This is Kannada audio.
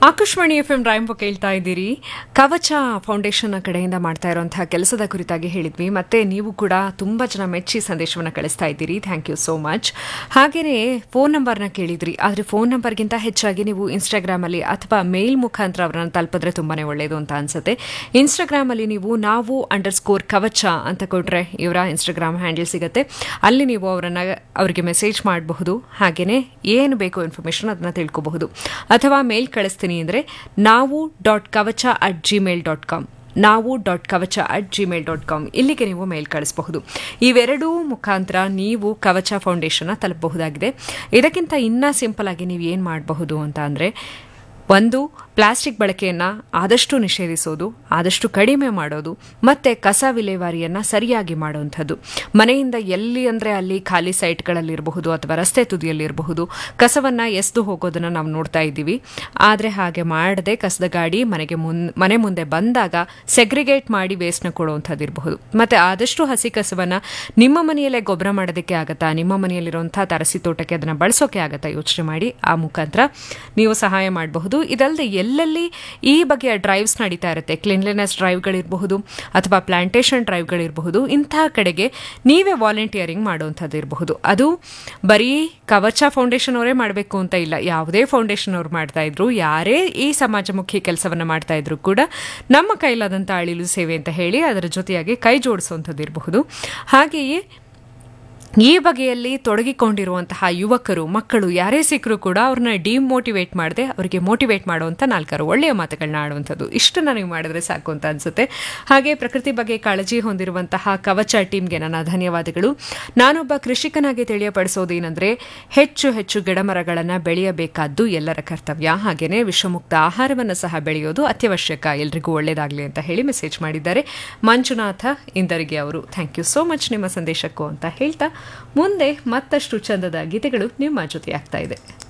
ಆಕಾಶವಾಣಿ ಎಫ್ ಎಂ ರಾಯಂಬ ಕೇಳ್ತಾ ಇದ್ದೀರಿ ಕವಚ ಫೌಂಡೇಶನ್ ಕಡೆಯಿಂದ ಮಾಡ್ತಾ ಇರುವಂತಹ ಕೆಲಸದ ಕುರಿತಾಗಿ ಹೇಳಿದ್ವಿ ಮತ್ತೆ ನೀವು ಕೂಡ ತುಂಬಾ ಜನ ಮೆಚ್ಚಿ ಸಂದೇಶವನ್ನು ಕಳಿಸ್ತಾ ಇದ್ದೀರಿ ಥ್ಯಾಂಕ್ ಯು ಸೋ ಮಚ್ ಹಾಗೆಯೇ ಫೋನ್ ನಂಬರ್ನ ಕೇಳಿದ್ರಿ ಆದರೆ ಫೋನ್ ನಂಬರ್ಗಿಂತ ಹೆಚ್ಚಾಗಿ ನೀವು ಇನ್ಸ್ಟಾಗ್ರಾಮಲ್ಲಿ ಅಥವಾ ಮೇಲ್ ಮುಖಾಂತರ ಅವರನ್ನು ತಲುಪಿದ್ರೆ ತುಂಬಾನೇ ಒಳ್ಳೆಯದು ಅಂತ ಅನ್ಸುತ್ತೆ ಇನ್ಸ್ಟಾಗ್ರಾಮಲ್ಲಿ ನೀವು ನಾವು ಅಂಡರ್ ಸ್ಕೋರ್ ಕವಚ ಅಂತ ಕೊಟ್ರೆ ಇವರ ಇನ್ಸ್ಟಾಗ್ರಾಮ್ ಹ್ಯಾಂಡಲ್ ಸಿಗುತ್ತೆ ಅಲ್ಲಿ ನೀವು ಅವರನ್ನ ಅವರಿಗೆ ಮೆಸೇಜ್ ಮಾಡಬಹುದು ಹಾಗೆಯೇ ಏನು ಬೇಕು ಇನ್ಫಾರ್ಮೇಷನ್ ಅದನ್ನ ತಿಳ್ಕೋಬಹುದು ಅಥವಾ ಮೇಲ್ ಕಳಿಸ್ತೀನಿ ಅಂದರೆ ನಾವು dot Kavacha at Gmail dot com ನಾವು dot Kavacha at Gmail dot com ಇಲ್ಲಿಗೆ ನೀವು ಮೇಲ್ ಕಳಿಸಬಹುದು ಇವೆರಡೂ ಮುಖಾಂತರ ನೀವು ಕವಚ ಫೌಂಡೇಶನ್ನ ತಲುಪಬಹುದಾಗಿದೆ ಇದಕ್ಕಿಂತ ಇನ್ನೂ ಸಿಂಪಲ್ ಆಗಿ ನೀವು ಏನು ಮಾಡಬಹುದು ಅಂತ ಅಂದರೆ ಒಂದು ಪ್ಲಾಸ್ಟಿಕ್ ಬಳಕೆಯನ್ನು ಆದಷ್ಟು ನಿಷೇಧಿಸೋದು ಆದಷ್ಟು ಕಡಿಮೆ ಮಾಡೋದು ಮತ್ತು ಕಸ ವಿಲೇವಾರಿಯನ್ನು ಸರಿಯಾಗಿ ಮಾಡುವಂಥದ್ದು ಮನೆಯಿಂದ ಎಲ್ಲಿ ಅಂದರೆ ಅಲ್ಲಿ ಖಾಲಿ ಸೈಟ್ಗಳಲ್ಲಿರಬಹುದು ಅಥವಾ ರಸ್ತೆ ತುದಿಯಲ್ಲಿರಬಹುದು ಕಸವನ್ನು ಎಸ್ದು ಹೋಗೋದನ್ನು ನಾವು ನೋಡ್ತಾ ಇದ್ದೀವಿ ಆದರೆ ಹಾಗೆ ಮಾಡದೆ ಕಸದ ಗಾಡಿ ಮನೆಗೆ ಮುನ್ ಮನೆ ಮುಂದೆ ಬಂದಾಗ ಸೆಗ್ರಿಗೇಟ್ ಮಾಡಿ ವೇಸ್ಟ್ನ ಕೊಡುವಂಥದ್ದು ಇರಬಹುದು ಮತ್ತು ಆದಷ್ಟು ಹಸಿ ಕಸವನ್ನು ನಿಮ್ಮ ಮನೆಯಲ್ಲೇ ಗೊಬ್ಬರ ಮಾಡೋದಕ್ಕೆ ಆಗುತ್ತಾ ನಿಮ್ಮ ಮನೆಯಲ್ಲಿರುವಂಥ ತರಸಿ ತೋಟಕ್ಕೆ ಅದನ್ನು ಬಳಸೋಕೆ ಆಗುತ್ತಾ ಯೋಚನೆ ಮಾಡಿ ಆ ಮುಖಾಂತರ ನೀವು ಸಹಾಯ ಮಾಡಬಹುದು ಇದಲ್ಲದೆ ಎಲ್ಲೆಲ್ಲಿ ಈ ಬಗೆಯ ಡ್ರೈವ್ಸ್ ನಡೀತಾ ಇರುತ್ತೆ ಕ್ಲೀನ್ಲಿನೆಸ್ ಡ್ರೈವ್ಗಳಿರಬಹುದು ಅಥವಾ ಪ್ಲಾಂಟೇಶನ್ ಡ್ರೈವ್ಗಳಿರಬಹುದು ಇಂತಹ ಕಡೆಗೆ ನೀವೇ ವಾಲಂಟಿಯರಿಂಗ್ ಮಾಡುವಂಥದ್ದು ಇರಬಹುದು ಅದು ಬರೀ ಕವಚ ಫೌಂಡೇಶನ್ ಅವರೇ ಮಾಡಬೇಕು ಅಂತ ಇಲ್ಲ ಯಾವುದೇ ಫೌಂಡೇಶನ್ ಅವ್ರು ಮಾಡ್ತಾ ಇದ್ರು ಯಾರೇ ಈ ಸಮಾಜಮುಖಿ ಕೆಲಸವನ್ನು ಮಾಡ್ತಾ ಇದ್ರು ಕೂಡ ನಮ್ಮ ಕೈಲಾದಂಥ ಅಳಿಲು ಸೇವೆ ಅಂತ ಹೇಳಿ ಅದರ ಜೊತೆಯಾಗಿ ಕೈ ಜೋಡಿಸುವಂಥದ್ದು ಇರಬಹುದು ಹಾಗೆಯೇ ಈ ಬಗೆಯಲ್ಲಿ ತೊಡಗಿಕೊಂಡಿರುವಂತಹ ಯುವಕರು ಮಕ್ಕಳು ಯಾರೇ ಸಿಕ್ಕರೂ ಕೂಡ ಅವ್ರನ್ನ ಡಿಮೋಟಿವೇಟ್ ಮಾಡದೆ ಅವರಿಗೆ ಮೋಟಿವೇಟ್ ಮಾಡುವಂಥ ನಾಲ್ಕಾರು ಒಳ್ಳೆಯ ಮಾತುಗಳನ್ನ ಆಡುವಂಥದ್ದು ಇಷ್ಟನ್ನ ನೀವು ಮಾಡಿದ್ರೆ ಸಾಕು ಅಂತ ಅನ್ಸುತ್ತೆ ಹಾಗೆ ಪ್ರಕೃತಿ ಬಗ್ಗೆ ಕಾಳಜಿ ಹೊಂದಿರುವಂತಹ ಕವಚ ಟೀಮ್ಗೆ ನನ್ನ ಧನ್ಯವಾದಗಳು ನಾನೊಬ್ಬ ಕೃಷಿಕನಾಗಿ ತಿಳಿಯಪಡಿಸೋದೇನೆಂದರೆ ಹೆಚ್ಚು ಹೆಚ್ಚು ಗಿಡಮರಗಳನ್ನು ಬೆಳೆಯಬೇಕಾದ್ದು ಎಲ್ಲರ ಕರ್ತವ್ಯ ಹಾಗೆಯೇ ವಿಷಮುಕ್ತ ಆಹಾರವನ್ನು ಸಹ ಬೆಳೆಯೋದು ಅತ್ಯವಶ್ಯಕ ಎಲ್ರಿಗೂ ಒಳ್ಳೆಯದಾಗಲಿ ಅಂತ ಹೇಳಿ ಮೆಸೇಜ್ ಮಾಡಿದ್ದಾರೆ ಮಂಜುನಾಥ ಇಂದರಿಗೆ ಅವರು ಥ್ಯಾಂಕ್ ಯು ಸೋ ಮಚ್ ನಿಮ್ಮ ಸಂದೇಶಕ್ಕೂ ಅಂತ ಹೇಳ್ತಾ ಮುಂದೆ ಮತ್ತಷ್ಟು ಚಂದದ ಗೀತೆಗಳು ನಿಮ್ಮ ಜೊತೆ ಆಗ್ತಾ ಇದೆ